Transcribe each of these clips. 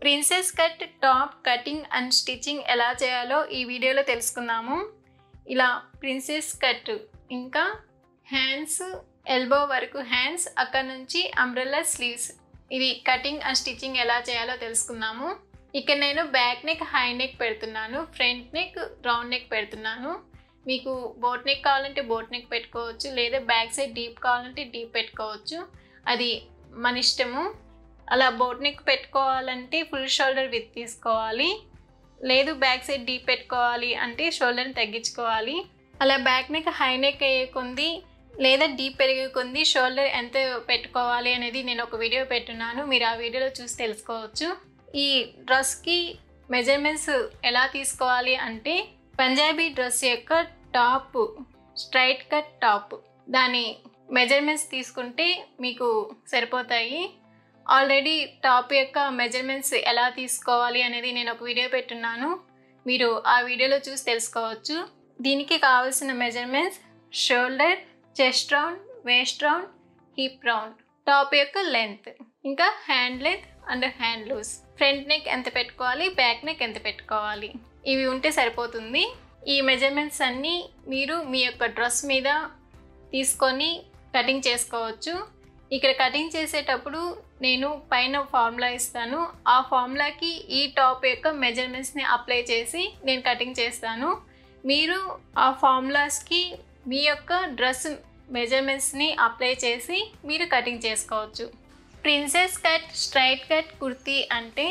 princess cut top cutting and stitching ఎలా చేయాలో ఈ వీడియోలో తెలుసుకుందాము ఇలా ప్రిన్సెస్ కట్ ఇంకా హ్యాండ్స్ ఎల్బో వరకు హ్యాండ్స్ అక్కడ నుంచి అంబ్రెల్లా స్లీవ్స్ ఇవి కటింగ్ అండ్ స్టిచ్చింగ్ ఎలా చేయాలో తెలుసుకుందాము ఇక్కడ నేను బ్యాక్ నెక్ హై నెక్ పెడుతున్నాను ఫ్రంట్ నెక్ రౌండ్ నెక్ పెడుతున్నాను మీకు బోట్ నెక్ కావాలంటే బోట్ నెక్ పెట్టుకోవచ్చు లేదా బ్యాక్ సైడ్ డీప్ కావాలంటే డీప్ పెట్టుకోవచ్చు అది మన ఇష్టము అలా బోట్ నెక్ పెట్టుకోవాలంటే ఫుల్ షోల్డర్ విత్ తీసుకోవాలి లేదు బ్యాక్ సైడ్ డీప్ పెట్టుకోవాలి అంటే షోల్డర్ని తగ్గించుకోవాలి అలా బ్యాక్ నెక్ హై నెక్ అయ్యే కొంది లేదా డీప్ పెరిగే కొంది షోల్డర్ ఎంత పెట్టుకోవాలి అనేది నేను ఒక వీడియో పెట్టున్నాను మీరు ఆ వీడియోలో చూసి తెలుసుకోవచ్చు ఈ డ్రెస్కి మెజర్మెంట్స్ ఎలా తీసుకోవాలి అంటే పంజాబీ డ్రెస్ యొక్క టాప్ స్ట్రైట్ కట్ టాప్ దాని మెజర్మెంట్స్ తీసుకుంటే మీకు సరిపోతాయి ఆల్రెడీ టాప్ యొక్క మెజర్మెంట్స్ ఎలా తీసుకోవాలి అనేది నేను ఒక వీడియో పెట్టున్నాను మీరు ఆ వీడియోలో చూసి తెలుసుకోవచ్చు దీనికి కావాల్సిన measurements shoulder chest round waist round hip round top యొక్క లెంత్ ఇంకా hand length and hand loose front neck ఎంత పెట్టుకోవాలి బ్యాక్ నెక్ ఎంత పెట్టుకోవాలి ఇవి ఉంటే సరిపోతుంది ఈ మెజర్మెంట్స్ అన్నీ మీరు మీ యొక్క డ్రెస్ మీద తీసుకొని కటింగ్ చేసుకోవచ్చు ఇక్కడ కటింగ్ చేసేటప్పుడు నేను పైన ఫార్ములా ఇస్తాను ఆ ఫార్ములాకి ఈ టాప్ యొక్క మెజర్మెంట్స్ని అప్లై చేసి నేను కటింగ్ చేస్తాను మీరు ఆ ఫార్ములాస్కి మీ యొక్క డ్రెస్ మెజర్మెంట్స్ని అప్లై చేసి మీరు కటింగ్ చేసుకోవచ్చు princess cut straight cut kurti అంటే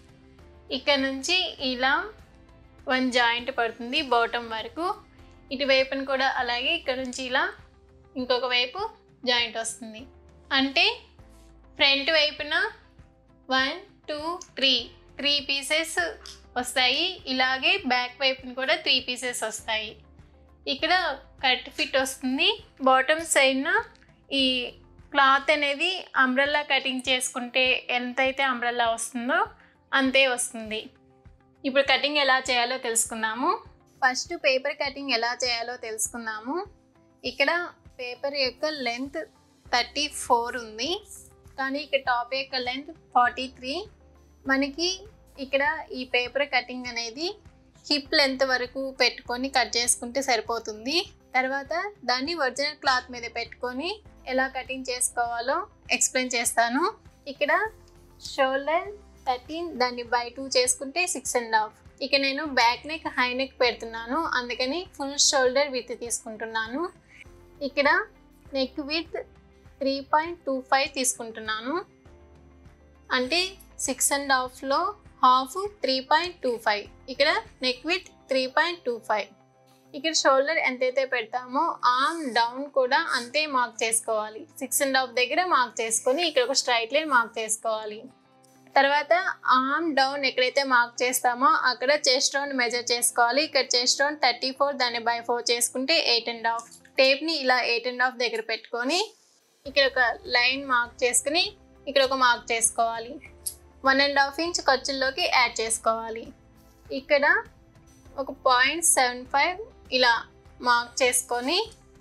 ఇక్కడ నుంచి ఇలా వన్ జాయింట్ పడుతుంది బాటమ్ వరకు ఇటువైపున కూడా అలాగే ఇక్కడ నుంచి ఇలా ఇంకొక వైపు జాయింట్ వస్తుంది అంటే ఫ్రంట్ వైపున one two three three pieces వస్తాయి ఇలాగే బ్యాక్ వైపున కూడా త్రీ పీసెస్ వస్తాయి ఇక్కడ కట్ ఫిట్ వస్తుంది బాటమ్ సైడ్న ఈ క్లాత్ అనేది అంబ్రెల్లా కటింగ్ చేసుకుంటే ఎంతైతే అంబ్రెల్లా వస్తుందో అంతే వస్తుంది ఇప్పుడు కటింగ్ ఎలా చేయాలో తెలుసుకుందాము ఫస్ట్ పేపర్ కటింగ్ ఎలా చేయాలో తెలుసుకుందాము ఇక్కడ పేపర్ యొక్క లెంత్ థర్టీ ఫోర్ ఉంది కానీ ఇక్కడ టాప్ యొక్క లెంత్ ఫార్టీ త్రీ మనకి ఇక్కడ ఈ పేపర్ కటింగ్ అనేది హిప్ లెంత్ వరకు పెట్టుకొని కట్ చేసుకుంటే సరిపోతుంది తర్వాత దాన్ని ఒరిజినల్ క్లాత్ మీద పెట్టుకొని ఎలా కటింగ్ చేసుకోవాలో ఎక్స్ప్లెయిన్ చేస్తాను ఇక్కడ షోల్డర్ థర్టీన్ దాన్ని బై టూ చేసుకుంటే సిక్స్ అండ్ హాఫ్ ఇక నేను బ్యాక్ నెక్ హై నెక్ పెడుతున్నాను అందుకని ఫుల్ షోల్డర్ విత్ తీసుకుంటున్నాను ఇక్కడ neck width three point two five తీసుకుంటున్నాను అంటే సిక్స్ అండ్ హాఫ్లో half three point two five ఇక్కడ neck width three point two five ఇక్కడ షోల్డర్ ఎంతైతే పెడతామో ఆర్మ్ డౌన్ కూడా అంతే మార్క్ చేసుకోవాలి సిక్స్ అండ్ హాఫ్ దగ్గర మార్క్ చేసుకొని ఇక్కడ ఒక స్ట్రైట్ లైన్ మార్క్ చేసుకోవాలి తర్వాత ఆర్మ్ డౌన్ ఎక్కడైతే మార్క్ చేస్తామో అక్కడ చెస్ట్ రౌండ్ మెజర్ చేసుకోవాలి ఇక్కడ చెస్ట్ రౌండ్ థర్టీ ఫోర్ దాన్ని బై ఫోర్ చేసుకుంటే ఎయిట్ అండ్ హాఫ్ టేప్ని ఇలా ఎయిట్ అండ్ హాఫ్ దగ్గర పెట్టుకొని ఇక్కడ ఒక లైన్ మార్క్ చేసుకుని ఇక్కడ ఒక మార్క్ చేసుకోవాలి వన్ అండ్ హాఫ్ ఇంచ్ ఖర్చుల్లోకి యాడ్ చేసుకోవాలి ఇక్కడ ఒక పాయింట్ సెవెన్ ఫైవ్ ఇలా మార్క్ చేసుకొని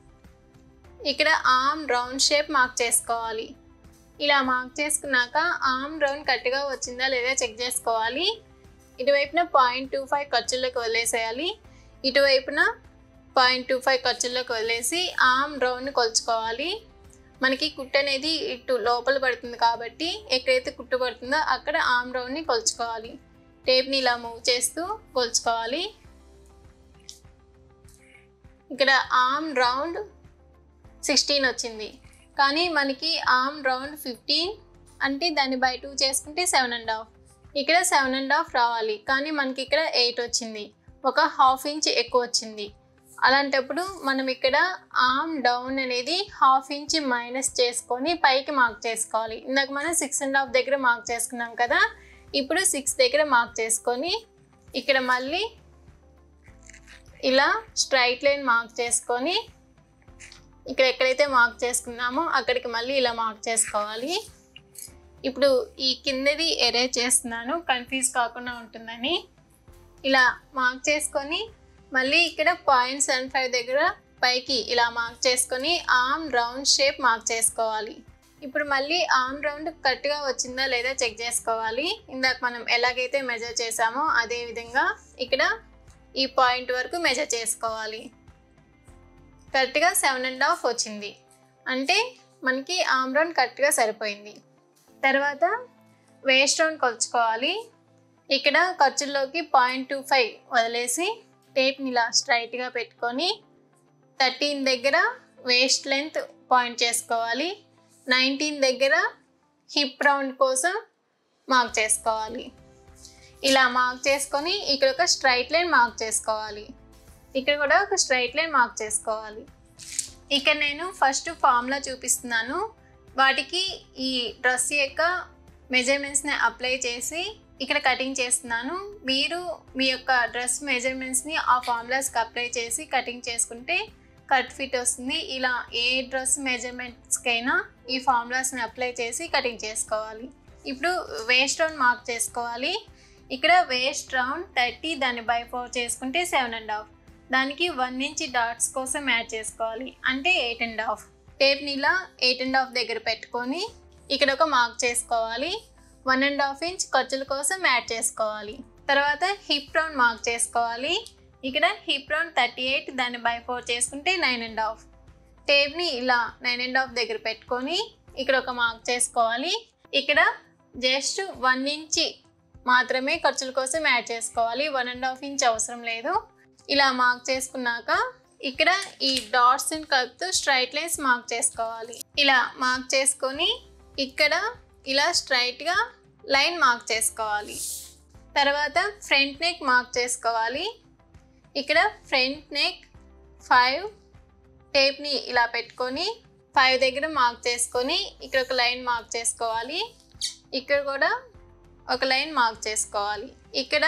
ఇక్కడ ఆర్మ్ రౌండ్ షేప్ మార్క్ చేసుకోవాలి ఇలా మార్క్ చేసుకున్నాక ఆర్మ్ రౌండ్ కరెక్ట్గా వచ్చిందా లేదా చెక్ చేసుకోవాలి ఇటువైపున పాయింట్ టూ ఫైవ్ ఖర్చుల్లోకి వదిలేసేయాలి ఇటువైపున పాయింట్ టూ ఫైవ్ ఖర్చుల్లోకి వదిలేసి ఆర్మ్ రౌండ్ కొలుచుకోవాలి మనకి కుట్టు అనేది ఇటు లోపల పడుతుంది కాబట్టి ఎక్కడైతే కుట్టు పడుతుందో అక్కడ ఆర్మ్ రౌండ్ని కొలుచుకోవాలి టేప్ని ఇలా మూవ్ చేస్తూ కొలుచుకోవాలి ఇక్కడ ఆర్మ్ రౌండ్ సిక్స్టీన్ వచ్చింది కానీ మనకి ఆర్మ్ రౌండ్ ఫిఫ్టీన్ అంటే దాన్ని బై టూ చేసుకుంటే సెవెన్ అండ్ హాఫ్ ఇక్కడ సెవెన్ అండ్ హాఫ్ రావాలి కానీ మనకి ఇక్కడ ఎయిట్ వచ్చింది ఒక హాఫ్ ఇంచ్ ఎక్కువ వచ్చింది అలాంటప్పుడు మనం ఇక్కడ ఆర్మ్ డౌన్ అనేది హాఫ్ ఇంచ్ మైనస్ చేసుకొని పైకి మార్క్ చేసుకోవాలి ఇందాక మనం సిక్స్ అండ్ హాఫ్ దగ్గర మార్క్ చేసుకున్నాం కదా ఇప్పుడు సిక్స్ దగ్గర మార్క్ చేసుకొని ఇక్కడ మళ్ళీ ఇలా స్ట్రైట్ లైన్ మార్క్ చేసుకొని ఇక్కడ ఎక్కడైతే మార్క్ చేసుకున్నామో అక్కడికి మళ్ళీ ఇలా మార్క్ చేసుకోవాలి ఇప్పుడు ఈ కిందది ఎరేజ్ చేస్తున్నాను కన్ఫ్యూజ్ కాకుండా ఉంటుందని ఇలా మార్క్ చేసుకొని మళ్ళీ ఇక్కడ పాయింట్ సెవెన్ ఫైవ్ దగ్గర పైకి ఇలా మార్క్ చేసుకొని ఆర్మ్ రౌండ్ షేప్ మార్క్ చేసుకోవాలి ఇప్పుడు మళ్ళీ ఆర్మ్ రౌండ్ కరెక్ట్గా వచ్చిందా లేదా చెక్ చేసుకోవాలి ఇందాక మనం ఎలాగైతే మెజర్ చేసామో అదే విధంగా ఇక్కడ ఈ పాయింట్ వరకు మెజర్ చేసుకోవాలి కరెక్ట్గా సెవెన్ అండ్ హాఫ్ వచ్చింది అంటే మనకి ఆర్మ్ రౌండ్ కరెక్ట్గా సరిపోయింది తర్వాత వేస్ట్ రౌండ్ కొలుచుకోవాలి ఇక్కడ ఖర్చుల్లోకి పాయింట్ టూ ఫైవ్ వదిలేసి టేప్ని ఇలా స్ట్రైట్గా పెట్టుకొని థర్టీన్ దగ్గర వేస్ట్ లెంత్ పాయింట్ చేసుకోవాలి నైన్టీన్ దగ్గర హిప్ రౌండ్ కోసం మార్క్ చేసుకోవాలి ఇలా మార్క్ చేసుకొని ఇక్కడ ఒక స్ట్రైట్ లైన్ మార్క్ చేసుకోవాలి ఇక్కడ కూడా ఒక స్ట్రైట్ లైన్ మార్క్ చేసుకోవాలి ఇక్కడ నేను ఫస్ట్ ఫార్ములా చూపిస్తున్నాను వాటికి ఈ డ్రెస్ యొక్క మెజర్మెంట్స్ని అప్లై చేసి ఇక్కడ కటింగ్ చేస్తున్నాను మీరు మీ యొక్క డ్రెస్ మెజర్మెంట్స్ని ఆ ఫార్ములాస్కి అప్లై చేసి కటింగ్ చేసుకుంటే కట్ ఫిట్ వస్తుంది ఇలా ఏ డ్రెస్ మెజర్మెంట్స్కైనా ఈ ఫార్ములాస్ని అప్లై చేసి కటింగ్ చేసుకోవాలి ఇప్పుడు వేస్ట్ రౌండ్ మార్క్ చేసుకోవాలి ఇక్కడ వేస్ట్ రౌండ్ థర్టీ దాన్ని బై ఫోర్ చేసుకుంటే సెవెన్ అండ్ హాఫ్ దానికి వన్ ఇంచ్ డాట్స్ కోసం యాడ్ చేసుకోవాలి అంటే ఎయిట్ అండ్ హాఫ్ టేప్ని ఇలా ఎయిట్ అండ్ హాఫ్ దగ్గర పెట్టుకొని ఇక్కడ ఒక మార్క్ చేసుకోవాలి వన్ అండ్ హాఫ్ ఇంచ్ ఖర్చుల కోసం యాడ్ చేసుకోవాలి తర్వాత హిప్ రౌండ్ మార్క్ చేసుకోవాలి ఇక్కడ హిప్ రౌండ్ థర్టీ ఎయిట్ దాన్ని బై ఫోర్ చేసుకుంటే నైన్ అండ్ హాఫ్ టేప్ని ఇలా నైన్ అండ్ హాఫ్ దగ్గర పెట్టుకొని ఇక్కడ ఒక మార్క్ చేసుకోవాలి ఇక్కడ జస్ట్ వన్ ఇంచ్ మాత్రమే ఖర్చుల కోసం యాడ్ చేసుకోవాలి వన్ అండ్ హాఫ్ ఇంచ్ అవసరం లేదు ఇలా మార్క్ చేసుకున్నాక ఇక్కడ ఈ డాట్స్ని కలుపుతూ స్ట్రైట్ లైన్స్ మార్క్ చేసుకోవాలి ఇలా మార్క్ చేసుకొని ఇక్కడ ఇలా స్ట్రైట్గా లైన్ మార్క్ చేసుకోవాలి తర్వాత ఫ్రంట్ నెక్ మార్క్ చేసుకోవాలి ఇక్కడ ఫ్రంట్ నెక్ ఫైవ్ టేప్ని ఇలా పెట్టుకొని ఫైవ్ దగ్గర మార్క్ చేసుకొని ఇక్కడ ఒక లైన్ మార్క్ చేసుకోవాలి ఇక్కడ కూడా ఒక లైన్ మార్క్ చేసుకోవాలి ఇక్కడ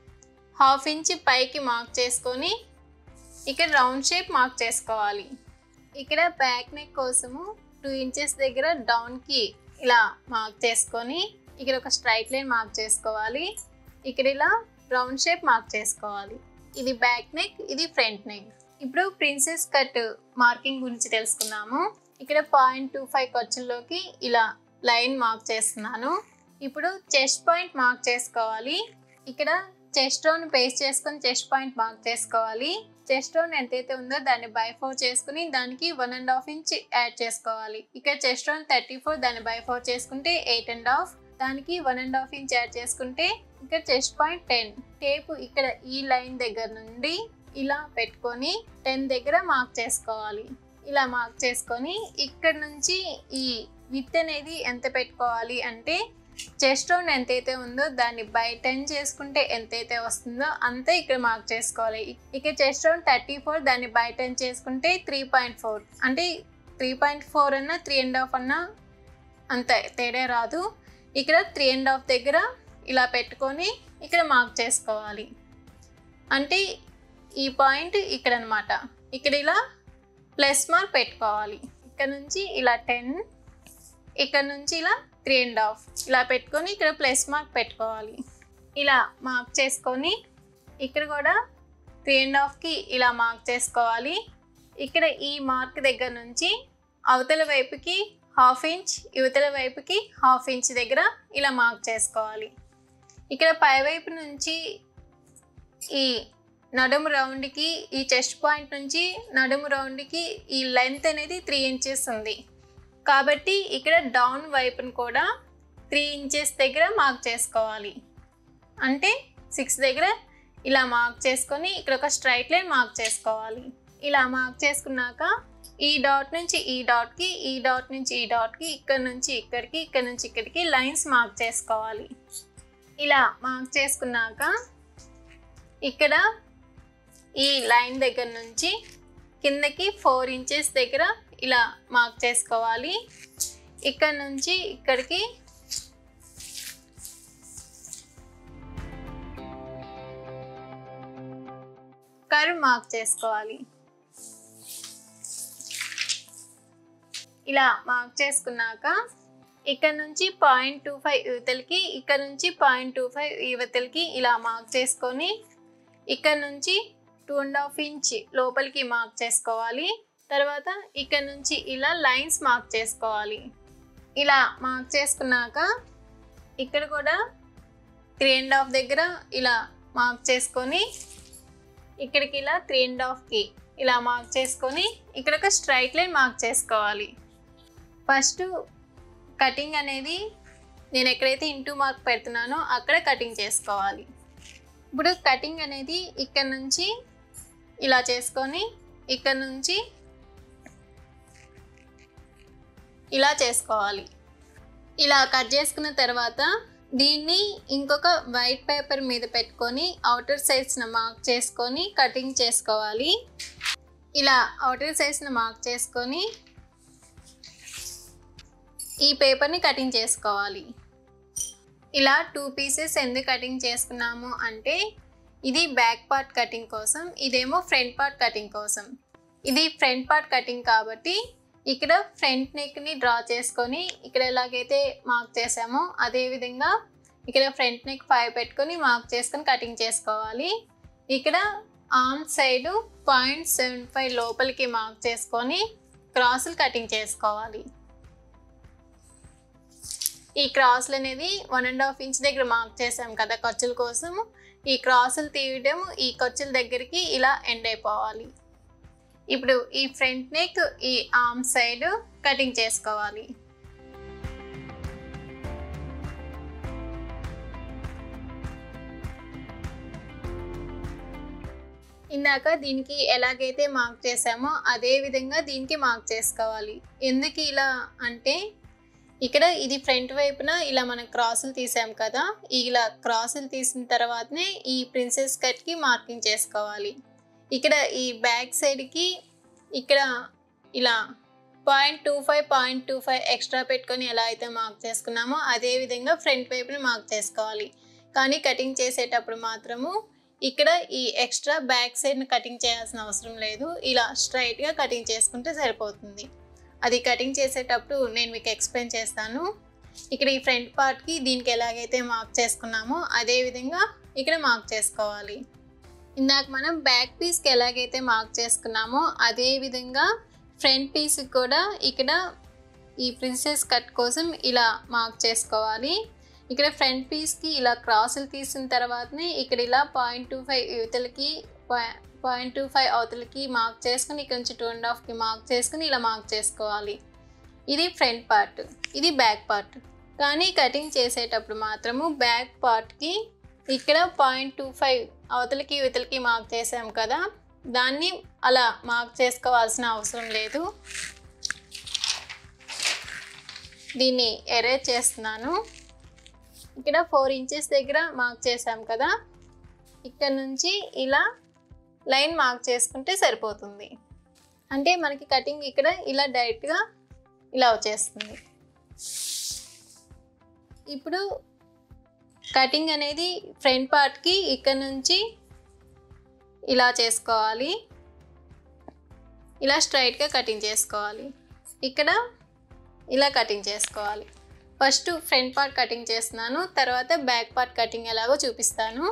హాఫ్ ఇంచ్ పైకి మార్క్ చేసుకొని ఇక్కడ రౌండ్ షేప్ మార్క్ చేసుకోవాలి ఇక్కడ బ్యాక్ నెక్ కోసము టూ ఇంచెస్ దగ్గర డౌన్కి ఇలా మార్క్ చేసుకొని ఇక్కడ ఒక స్ట్రైట్ లైన్ మార్క్ చేసుకోవాలి ఇక్కడ ఇలా రౌండ్ షేప్ మార్క్ చేసుకోవాలి ఇది బ్యాక్ నెక్ ఇది ఫ్రంట్ నెక్ ఇప్పుడు ప్రిన్సెస్ కట్ మార్కింగ్ గురించి తెలుసుకుందాము ఇక్కడ పాయింట్ టూ ఫైవ్ ఖర్చుల్లోకి ఇలా లైన్ మార్క్ చేస్తున్నాను ఇప్పుడు చెస్ట్ పాయింట్ మార్క్ చేసుకోవాలి ఇక్కడ చెస్ట్ రౌండ్ పేస్ట్ చేసుకొని చెస్ట్ పాయింట్ మార్క్ చేసుకోవాలి చెస్ట్ రౌండ్ ఎంతైతే ఉందో దాన్ని బై ఫోర్ చేసుకుని దానికి one and half inch add చేసుకోవాలి ఇక్కడ చెస్ట్ రౌండ్ థర్టీ ఫోర్ దాన్ని బై ఫోర్ చేసుకుంటే ఎయిట్ అండ్ హాఫ్ దానికి one and half inch add చేసుకుంటే ఇక్కడ చెస్ట్ పాయింట్ టెన్ టేప్ ఇక్కడ ఈ లైన్ దగ్గర నుండి ఇలా పెట్టుకొని టెన్ దగ్గర మార్క్ చేసుకోవాలి ఇలా మార్క్ చేసుకొని ఇక్కడ నుంచి ఈ విత్ అనేది ఎంత పెట్టుకోవాలి అంటే చెస్ట్ రౌండ్ ఎంతైతే ఉందో దాన్ని బై టెన్ చేసుకుంటే ఎంతైతే వస్తుందో అంతే ఇక్కడ మార్క్ చేసుకోవాలి ఇక్కడ చెస్ట్ రౌండ్ థర్టీ ఫోర్ దాన్ని బై టెన్ చేసుకుంటే త్రీ పాయింట్ ఫోర్ అంటే త్రీ పాయింట్ ఫోర్ అన్నా త్రీ అండ్ హాఫ్ అన్నా అంత తేడా రాదు ఇక్కడ త్రీ అండ్ హాఫ్ దగ్గర ఇలా పెట్టుకొని ఇక్కడ మార్క్ చేసుకోవాలి అంటే ఈ పాయింట్ ఇక్కడ అనమాట ఇక్కడ ఇలా ప్లస్ మార్క్ పెట్టుకోవాలి ఇక్కడ నుంచి ఇలా టెన్ ఇక్కడ నుంచి ఇలా త్రీ అండ్ హాఫ్ ఇలా పెట్టుకొని ఇక్కడ ప్లస్ మార్క్ పెట్టుకోవాలి ఇలా మార్క్ చేసుకొని ఇక్కడ కూడా త్రీ అండ్ హాఫ్కి ఇలా మార్క్ చేసుకోవాలి ఇక్కడ ఈ మార్క్ దగ్గర నుంచి అవతల వైపుకి హాఫ్ ఇంచ్ యువతల వైపుకి హాఫ్ ఇంచ్ దగ్గర ఇలా మార్క్ చేసుకోవాలి ఇక్కడ పై వైపు నుంచి ఈ నడుము రౌండ్కి ఈ చెస్ట్ పాయింట్ నుంచి నడుము రౌండ్కి ఈ లెంత్ అనేది త్రీ ఇంచెస్ ఉంది కాబట్టి ఇక్కడ డౌన్ వైపును కూడా త్రీ ఇంచెస్ దగ్గర మార్క్ చేసుకోవాలి అంటే సిక్స్ దగ్గర ఇలా మార్క్ చేసుకొని ఇక్కడ ఒక స్ట్రైట్ లైన్ మార్క్ చేసుకోవాలి ఇలా మార్క్ చేసుకున్నాక ఈ డాట్ నుంచి ఈ డాట్కి ఈ డాట్ నుంచి ఈ డాట్కి ఇక్కడ నుంచి ఇక్కడికి ఇక్కడ నుంచి ఇక్కడికి లైన్స్ మార్క్ చేసుకోవాలి ఇలా మార్క్ చేసుకున్నాక ఇక్కడ ఈ లైన్ దగ్గర నుంచి కిందకి ఫోర్ ఇంచెస్ దగ్గర ఇలా మార్క్ చేసుకోవాలి ఇక్కడ నుంచి ఇక్కడికి కర్వ్ మార్క్ చేసుకోవాలి ఇలా మార్క్ చేసుకున్నాక ఇక్కడ నుంచి పాయింట్ టూ ఫైవ్ యువతలకి ఇక్కడ నుంచి పాయింట్ టూ ఫైవ్ యువతలకి ఇలా మార్క్ చేసుకొని ఇక్కడ నుంచి టూ అండ్ హాఫ్ ఇంచ్ లోపలికి మార్క్ చేసుకోవాలి తర్వాత ఇక్కడ నుంచి ఇలా లైన్స్ మార్క్ చేసుకోవాలి ఇలా మార్క్ చేసుకున్నాక ఇక్కడ కూడా త్రీ అండ్ హాఫ్ దగ్గర ఇలా మార్క్ చేసుకొని ఇక్కడికి ఇలా త్రీ అండ్ హాఫ్కి ఇలా మార్క్ చేసుకొని ఇక్కడ ఒక స్ట్రైట్ లైన్ మార్క్ చేసుకోవాలి ఫస్ట్ కటింగ్ అనేది నేను ఎక్కడైతే ఇంటూ మార్క్ పెడుతున్నానో అక్కడ కటింగ్ చేసుకోవాలి ఇప్పుడు కటింగ్ అనేది ఇక్కడ నుంచి ఇలా చేసుకొని ఇక్కడ నుంచి ఇలా చేసుకోవాలి ఇలా కట్ చేసుకున్న తర్వాత దీన్ని ఇంకొక వైట్ పేపర్ మీద పెట్టుకొని అవుటర్ సైజ్ను మార్క్ చేసుకొని కటింగ్ చేసుకోవాలి ఇలా అవుటర్ సైజ్ను మార్క్ చేసుకొని ఈ పేపర్ని కటింగ్ చేసుకోవాలి ఇలా టూ పీసెస్ ఎందుకు కటింగ్ చేసుకున్నాము అంటే ఇది బ్యాక్ పార్ట్ కటింగ్ కోసం ఇదేమో ఫ్రంట్ పార్ట్ కటింగ్ కోసం ఇది ఫ్రంట్ పార్ట్ కటింగ్ కాబట్టి ఇక్కడ ఫ్రంట్ నెక్ని డ్రా చేసుకొని ఇక్కడ ఎలాగైతే మార్క్ చేసామో అదే విధంగా ఇక్కడ ఫ్రంట్ నెక్ ఫైవ్ పెట్టుకొని మార్క్ చేసుకొని కటింగ్ చేసుకోవాలి ఇక్కడ arm side point seven five లోపలికి మార్క్ చేసుకొని క్రాసులు కటింగ్ చేసుకోవాలి ఈ క్రాసులు అనేది వన్ అండ్ హాఫ్ ఇంచ్ దగ్గర మార్క్ చేసాం కదా ఖర్చుల కోసం ఈ క్రాసులు తీయడం ఈ ఖర్చుల దగ్గరికి ఇలా ఎండ్ అయిపోవాలి ఇప్పుడు ఈ ఫ్రంట్ నెక్ ఈ ఆర్మ్ సైడ్ కటింగ్ చేసుకోవాలి ఇందాక దీనికి ఎలాగైతే మార్క్ చేసామో అదే విధంగా దీనికి మార్క్ చేసుకోవాలి ఎందుకు ఇలా అంటే ఇక్కడ ఇది ఫ్రంట్ వైపున ఇలా మనం క్రాసులు తీసాం కదా ఇలా క్రాసులు తీసిన తర్వాతనే ఈ ప్రిన్సెస్ కట్కి మార్కింగ్ చేసుకోవాలి ఇక్కడ ఈ బ్యాక్ సైడ్కి ఇక్కడ ఇలా point two five point two five extra పెట్టుకొని ఎలా అయితే మార్క్ చేసుకున్నామో అదే విధంగా ఫ్రంట్ వైపుని మార్క్ చేసుకోవాలి కానీ కటింగ్ చేసేటప్పుడు మాత్రము ఇక్కడ ఈ ఎక్స్ట్రా బ్యాక్ సైడ్ని కటింగ్ చేయాల్సిన అవసరం లేదు ఇలా స్ట్రైట్గా కటింగ్ చేసుకుంటే సరిపోతుంది అది కటింగ్ చేసేటప్పుడు నేను మీకు ఎక్స్ప్లెయిన్ చేస్తాను ఇక్కడ ఈ ఫ్రంట్ పార్ట్కి దీనికి ఎలాగైతే మార్క్ చేసుకున్నామో అదే విధంగా ఇక్కడ మార్క్ చేసుకోవాలి ఇందాక మనం బ్యాక్ పీస్కి ఎలాగైతే మార్క్ చేసుకున్నామో అదే విధంగా ఫ్రంట్ పీస్కి కూడా ఇక్కడ ఈ ప్రిన్సెస్ కట్ కోసం ఇలా మార్క్ చేసుకోవాలి ఇక్కడ ఫ్రంట్ పీస్కి ఇలా క్రాసులు తీసిన తర్వాతనే ఇక్కడ ఇలా పాయింట్ టూ ఫైవ్ యువతలకి పాయింట్ టూ ఫైవ్ అవతలకి మార్క్ చేసుకుని ఇక్కడ నుంచి టూ అండ్ హాఫ్కి మార్క్ చేసుకుని ఇలా మార్క్ చేసుకోవాలి ఇది ఫ్రంట్ పార్ట్ ఇది బ్యాక్ పార్ట్ కానీ కటింగ్ చేసేటప్పుడు మాత్రము బ్యాక్ పార్ట్కి ఇక్కడ పాయింట్ టూ ఫైవ్ అవతలకి యువతలకి మార్క్ చేసాం కదా దాన్ని అలా మార్క్ చేసుకోవాల్సిన అవసరం లేదు దీన్ని ఎరేజ్ చేస్తున్నాను ఇక్కడ ఫోర్ ఇంచెస్ దగ్గర మార్క్ చేసాం కదా ఇక్కడ నుంచి ఇలా లైన్ మార్క్ చేసుకుంటే సరిపోతుంది అంటే మనకి కటింగ్ ఇక్కడ ఇలా డైరెక్ట్గా ఇలా వచ్చేస్తుంది ఇప్పుడు కటింగ్ అనేది ఫ్రంట్ పార్ట్కి ఇక్కడ నుంచి ఇలా చేసుకోవాలి ఇలా స్ట్రైట్గా కటింగ్ చేసుకోవాలి ఇక్కడ ఇలా కటింగ్ చేసుకోవాలి ఫస్ట్ ఫ్రంట్ పార్ట్ కటింగ్ చేస్తున్నాను తర్వాత బ్యాక్ పార్ట్ కటింగ్ ఎలాగో చూపిస్తాను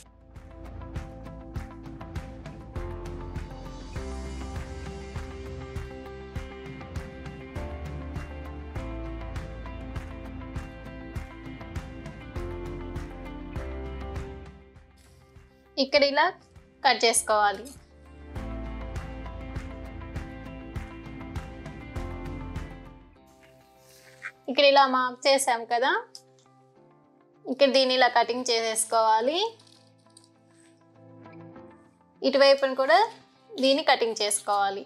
ఇక్కడ ఇలా కట్ చేసుకోవాలి ఇక్కడ ఇలా మార్క్ చేసాం కదా ఇక్కడ దీన్ని ఇలా కటింగ్ చేసేసుకోవాలి ఇటువైపున కూడా దీన్ని కటింగ్ చేసుకోవాలి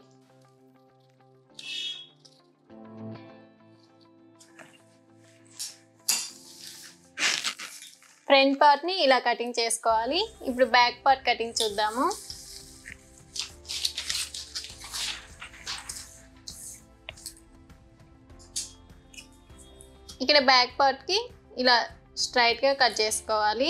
ఫ్రంట్ పార్ట్ని ఇలా కటింగ్ చేసుకోవాలి ఇప్పుడు బ్యాక్ పార్ట్ కటింగ్ చూద్దాము ఇక్కడ బ్యాక్ పార్ట్కి ఇలా స్ట్రైట్గా కట్ చేసుకోవాలి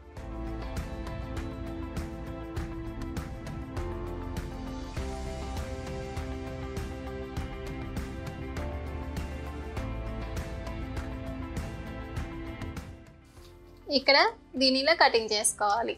ఇక్కడ దీనిలో కటింగ్ చేసుకోవాలి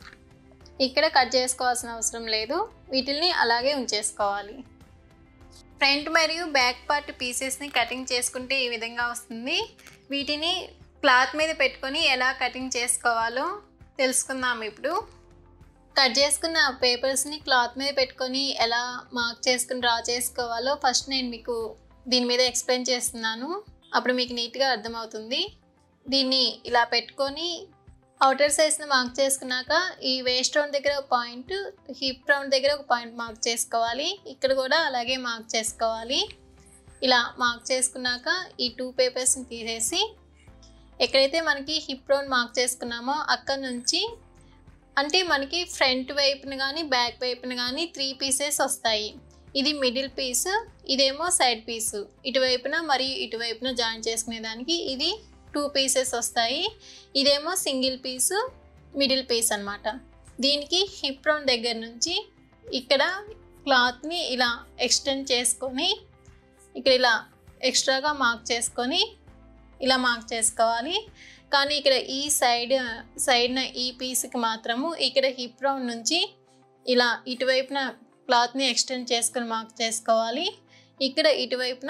ఇక్కడ కట్ చేసుకోవాల్సిన అవసరం లేదు వీటిల్ని అలాగే ఉంచేసుకోవాలి ఫ్రంట్ మరియు బ్యాక్ పార్ట్ పీసెస్ని కటింగ్ చేసుకుంటే ఈ విధంగా వస్తుంది వీటిని క్లాత్ మీద పెట్టుకొని ఎలా కటింగ్ చేసుకోవాలో తెలుసుకుందాం ఇప్పుడు కట్ చేసుకున్న పేపర్స్ని క్లాత్ మీద పెట్టుకొని ఎలా మార్క్ చేసుకుని డ్రా చేసుకోవాలో ఫస్ట్ నేను మీకు దీని మీద ఎక్స్ప్లెయిన్ చేస్తున్నాను అప్పుడు మీకు నీట్గా అర్థమవుతుంది దీన్ని ఇలా పెట్టుకొని అవుటర్ సైజ్ని మార్క్ చేసుకున్నాక ఈ వేస్ట్ రౌండ్ దగ్గర ఒక పాయింట్ హిప్ రౌండ్ దగ్గర ఒక పాయింట్ మార్క్ చేసుకోవాలి ఇక్కడ కూడా అలాగే మార్క్ చేసుకోవాలి ఇలా మార్క్ చేసుకున్నాక ఈ టూ పేపర్స్ని తీసేసి ఎక్కడైతే మనకి హిప్ రౌండ్ మార్క్ చేసుకున్నామో అక్కడ నుంచి అంటే మనకి ఫ్రంట్ వైపున కానీ బ్యాక్ వైపున కానీ త్రీ పీసెస్ వస్తాయి ఇది మిడిల్ పీస్ ఇదేమో సైడ్ పీసు ఇటువైపున మరియు ఇటువైపున జాయిన్ చేసుకునే దానికి ఇది టూ పీసెస్ వస్తాయి ఇదేమో సింగిల్ పీసు మిడిల్ పీస్ అనమాట దీనికి హిప్ రౌండ్ దగ్గర నుంచి ఇక్కడ క్లాత్ని ఇలా ఎక్స్టెండ్ చేసుకొని ఇక్కడ ఇలా ఎక్స్ట్రాగా మార్క్ చేసుకొని ఇలా మార్క్ చేసుకోవాలి కానీ ఇక్కడ ఈ సైడ్ సైడ్న ఈ పీస్కి మాత్రము ఇక్కడ హిప్ రౌండ్ నుంచి ఇలా ఇటువైపున క్లాత్ని ఎక్స్టెండ్ చేసుకొని మార్క్ చేసుకోవాలి ఇక్కడ ఇటువైపున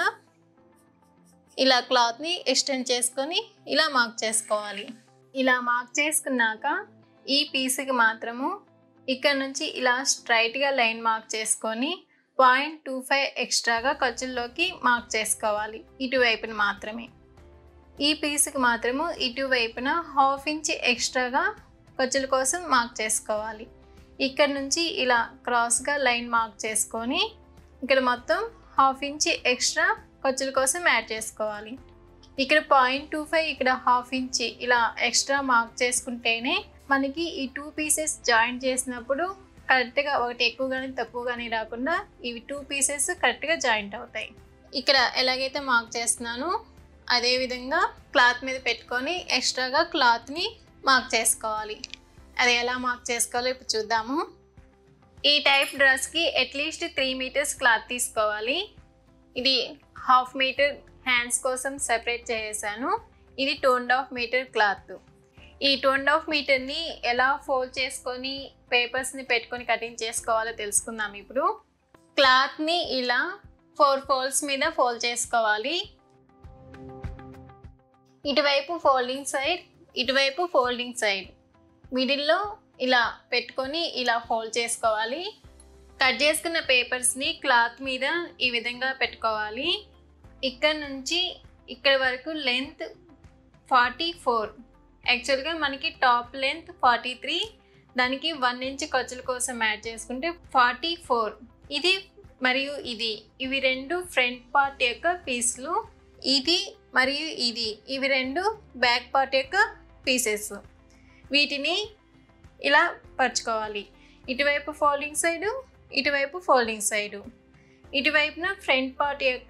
ఇలా క్లాత్ని ఎక్స్టెండ్ చేసుకొని ఇలా మార్క్ చేసుకోవాలి ఇలా మార్క్ చేసుకున్నాక ఈ పీస్కి మాత్రము ఇక్కడ నుంచి ఇలా స్ట్రైట్గా లైన్ మార్క్ చేసుకొని పాయింట్ టూ ఫైవ్ ఎక్స్ట్రాగా ఖర్చుల్లోకి మార్క్ చేసుకోవాలి ఇటువైపున మాత్రమే ఈ పీస్కి మాత్రము ఇటువైపున హాఫ్ ఇంచ్ ఎక్స్ట్రాగా ఖర్చుల కోసం మార్క్ చేసుకోవాలి ఇక్కడ నుంచి ఇలా క్రాస్గా లైన్ మార్క్ చేసుకొని ఇక్కడ మొత్తం హాఫ్ ఇంచ్ ఎక్స్ట్రా ఖర్చుల కోసం యాడ్ చేసుకోవాలి ఇక్కడ పాయింట్ టూ ఫైవ్ ఇక్కడ హాఫ్ ఇంచ్ ఇలా ఎక్స్ట్రా మార్క్ చేసుకుంటేనే మనకి ఈ టూ పీసెస్ జాయిన్ చేసినప్పుడు కరెక్ట్గా ఒకటి ఎక్కువ కానీ తక్కువ కానీ రాకుండా ఇవి టూ పీసెస్ కరెక్ట్గా జాయింట్ అవుతాయి ఇక్కడ ఎలాగైతే మార్క్ చేస్తున్నానో అదేవిధంగా క్లాత్ మీద పెట్టుకొని ఎక్స్ట్రాగా క్లాత్ని మార్క్ చేసుకోవాలి అది ఎలా మార్క్ చేసుకోవాలో ఇప్పుడు చూద్దాము ఈ టైప్ డ్రెస్కి అట్లీస్ట్ త్రీ మీటర్స్ క్లాత్ తీసుకోవాలి ఇది హాఫ్ మీటర్ హ్యాండ్స్ కోసం సెపరేట్ చేసేసాను ఇది two and half metre cloth ఈ టూ అండ్ హాఫ్ మీటర్ని ఎలా ఫోల్డ్ చేసుకొని పేపర్స్ని పెట్టుకొని కటింగ్ చేసుకోవాలో తెలుసుకుందాం ఇప్పుడు క్లాత్ని ఇలా ఫోర్ ఫోల్డ్స్ మీద ఫోల్డ్ చేసుకోవాలి ఇటువైపు ఫోల్డింగ్ సైడ్ ఇటువైపు ఫోల్డింగ్ సైడ్ మిడిల్లో ఇలా పెట్టుకొని ఇలా ఫోల్డ్ చేసుకోవాలి కట్ చేసుకున్న పేపర్స్ని క్లాత్ మీద ఈ విధంగా పెట్టుకోవాలి ఇక్కడ నుంచి ఇక్కడ వరకు లెంత్ ఫార్టీ ఫోర్ యాక్చువల్గా మనకి టాప్ లెంత్ ఫార్టీ త్రీ దానికి వన్ ఇంచ్ ఖర్చుల కోసం యాడ్ చేసుకుంటే ఫార్టీ ఫోర్ ఇది మరియు ఇది ఇవి రెండు ఫ్రంట్ పార్ట్ యొక్క పీస్లు ఇది మరియు ఇది ఇవి రెండు బ్యాక్ పార్ట్ యొక్క పీసెస్ వీటిని ఇలా పరుచుకోవాలి ఇటువైపు ఫోల్డింగ్ సైడు ఇటువైపు ఫోల్డింగ్ సైడు ఇటువైపున ఫ్రంట్ పార్ట్ యొక్క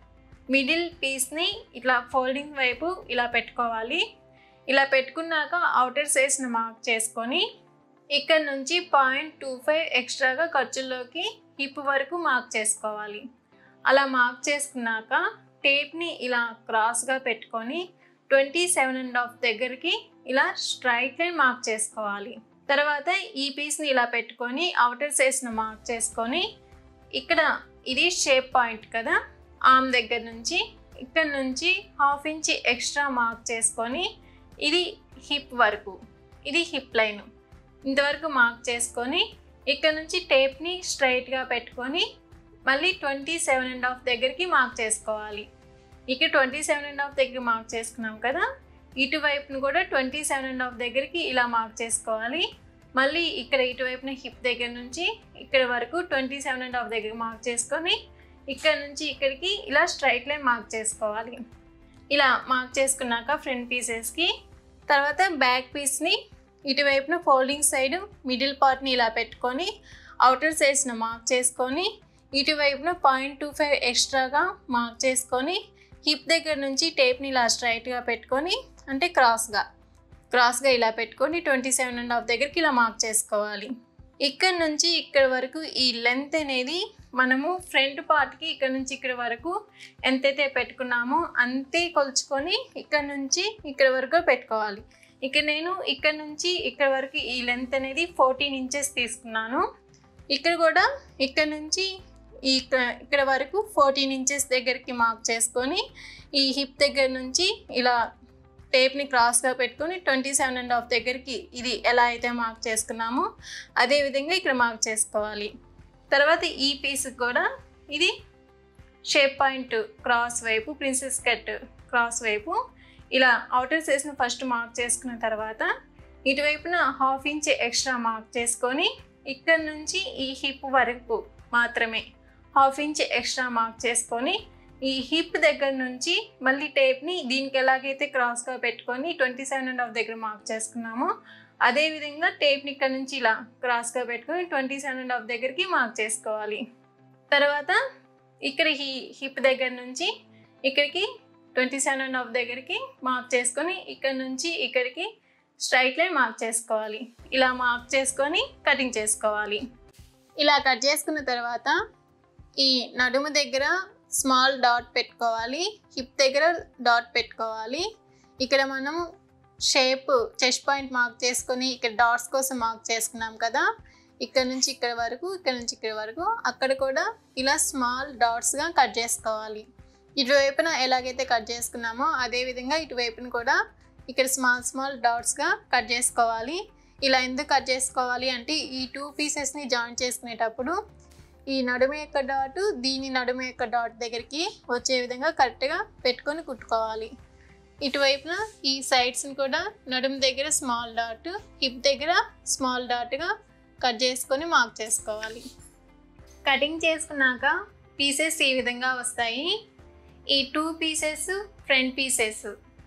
మిడిల్ పీస్ని ఇట్లా ఫోల్డింగ్ వైపు ఇలా పెట్టుకోవాలి ఇలా పెట్టుకున్నాక అవుటర్ సైజ్ని మార్క్ చేసుకొని ఇక్కడ నుంచి పాయింట్ టూ ఫైవ్ ఎక్స్ట్రాగా ఖర్చుల్లోకి హిప్ వరకు మార్క్ చేసుకోవాలి అలా మార్క్ చేసుకున్నాక టేప్ని ఇలా క్రాస్గా పెట్టుకొని ట్వంటీ సెవెన్ అండ్ హాఫ్ దగ్గరికి ఇలా స్ట్రైట్ లైన్ మార్క్ చేసుకోవాలి తర్వాత ఈ పీస్ని ఇలా పెట్టుకొని అవుటర్ సైజ్ను మార్క్ చేసుకొని ఇక్కడ ఇది షేప్ పాయింట్ కదా ఆమ్ దగ్గర నుంచి ఇక్కడ నుంచి హాఫ్ ఇంచ్ ఎక్స్ట్రా మార్క్ చేసుకొని ఇది హిప్ వరకు ఇది హిప్ లైన్ ఇంతవరకు మార్క్ చేసుకొని ఇక్కడ నుంచి టేప్ని స్ట్రైట్గా పెట్టుకొని మళ్ళీ ట్వంటీ సెవెన్ అండ్ హాఫ్ దగ్గరికి మార్క్ చేసుకోవాలి ఇక్కడ ట్వంటీ సెవెన్ అండ్ హాఫ్ దగ్గర మార్క్ చేసుకున్నాం కదా ఇటువైపును కూడా ట్వంటీ సెవెన్ అండ్ హాఫ్ దగ్గరికి ఇలా మార్క్ చేసుకోవాలి మళ్ళీ ఇక్కడ ఇటువైపున హిప్ దగ్గర నుంచి ఇక్కడ వరకు ట్వంటీ సెవెన్ అండ్ హాఫ్ దగ్గర మార్క్ చేసుకొని ఇక్కడ నుంచి ఇక్కడికి ఇలా స్ట్రైట్ లైన్ మార్క్ చేసుకోవాలి ఇలా మార్క్ చేసుకున్నాక ఫ్రంట్ పీసెస్కి తర్వాత బ్యాక్ పీస్ని ఇటువైపున ఫోల్డింగ్ సైడ్ మిడిల్ పార్ట్ని ఇలా పెట్టుకొని అవుటర్ సైజ్ను మార్క్ చేసుకొని ఇటువైపున పాయింట్ టూ ఫైవ్ ఎక్స్ట్రాగా మార్క్ చేసుకొని హిప్ దగ్గర నుంచి టేప్ని ఇలా స్ట్రైట్గా పెట్టుకొని అంటే క్రాస్గా క్రాస్గా ఇలా పెట్టుకొని ట్వంటీ సెవెన్ అండ్ హాఫ్ దగ్గరికి ఇలా మార్క్ చేసుకోవాలి ఇక్కడ నుంచి ఇక్కడ వరకు ఈ లెంత్ అనేది మనము ఫ్రంట్ పార్ట్కి ఇక్కడ నుంచి ఇక్కడ వరకు ఎంతైతే పెట్టుకున్నామో అంతే కొలుచుకొని ఇక్కడ నుంచి ఇక్కడ వరకు పెట్టుకోవాలి ఇక్కడ నేను ఇక్కడ నుంచి ఇక్కడ వరకు ఈ లెంత్ అనేది ఫోర్టీన్ ఇంచెస్ తీసుకున్నాను ఇక్కడ కూడా ఇక్కడ నుంచి ఈ ఇక్క- ఇక్కడ వరకు ఫోర్టీన్ ఇంచెస్ దగ్గరికి మార్క్ చేసుకొని ఈ హిప్ దగ్గర నుంచి ఇలా టేప్ని క్రాస్గా పెట్టుకొని ట్వంటీ సెవెన్ అండ్ హాఫ్ దగ్గరికి ఇది ఎలా అయితే మార్క్ చేసుకున్నామో అదే విధంగా ఇక్కడ మార్క్ చేసుకోవాలి తర్వాత ఈ పీస్కి కూడా ఇది షేప్ పాయింట్ క్రాస్ వైపు ప్రిన్సెస్ కట్ క్రాస్ వైపు ఇలా అవుటర్ సైజ్ను ఫస్ట్ మార్క్ చేసుకున్న తర్వాత ఇటువైపున హాఫ్ ఇంచ్ ఎక్స్ట్రా మార్క్ చేసుకొని ఇక్కడ నుంచి ఈ హిప్ వరకు మాత్రమే హాఫ్ ఇంచ్ ఎక్స్ట్రా మార్క్ చేసుకొని ఈ హిప్ దగ్గర నుంచి మళ్ళీ టేప్ని దీనికి ఎలాగైతే క్రాస్గా పెట్టుకొని ట్వంటీ సెవెన్ అండ్ హాఫ్ దగ్గర మార్క్ చేసుకున్నామో అదేవిధంగా టేప్ని ఇక్కడ నుంచి ఇలా క్రాస్గా పెట్టుకొని ట్వంటీ సెవెన్ అండ్ హాఫ్ దగ్గరికి మార్క్ చేసుకోవాలి తర్వాత ఇక్కడ ఈ హిప్ దగ్గర నుంచి ఇక్కడికి ట్వంటీ సెవెన్ అండ్ హాఫ్ దగ్గరికి మార్క్ చేసుకొని ఇక్కడ నుంచి ఇక్కడికి స్ట్రైట్ లైన్ మార్క్ చేసుకోవాలి ఇలా మార్క్ చేసుకొని కటింగ్ చేసుకోవాలి ఇలా కట్ చేసుకున్న తర్వాత ఈ నడుము దగ్గర స్మాల్ డాట్ పెట్టుకోవాలి హిప్ దగ్గర డాట్ పెట్టుకోవాలి ఇక్కడ మనం షేప్ చెస్ట్ పాయింట్ మార్క్ చేసుకొని ఇక్కడ డాట్స్ కోసం మార్క్ చేసుకున్నాం కదా ఇక్కడ నుంచి ఇక్కడ వరకు ఇక్కడ నుంచి ఇక్కడ వరకు అక్కడ కూడా ఇలా స్మాల్ డాట్స్గా కట్ చేసుకోవాలి ఇటువైపున ఎలాగైతే కట్ చేసుకున్నామో అదే విధంగా ఇటువైపున కూడా ఇక్కడ స్మాల్ స్మాల్ డాట్స్గా కట్ చేసుకోవాలి ఇలా ఎందుకు కట్ చేసుకోవాలి అంటే ఈ టూ పీసెస్ని జాయిన్ చేసుకునేటప్పుడు ఈ నడుము యొక్క డాట్ దీని నడుము యొక్క డాట్ దగ్గరికి వచ్చే విధంగా కరెక్ట్గా పెట్టుకొని కుట్టుకోవాలి ఇటువైపున ఈ సైడ్స్ని కూడా నడుము దగ్గర స్మాల్ డాట్ హిప్ దగ్గర స్మాల్ డాట్గా కట్ చేసుకొని మార్క్ చేసుకోవాలి కటింగ్ చేసుకున్నాక పీసెస్ ఈ విధంగా వస్తాయి ఈ టూ పీసెస్ ఫ్రంట్ పీసెస్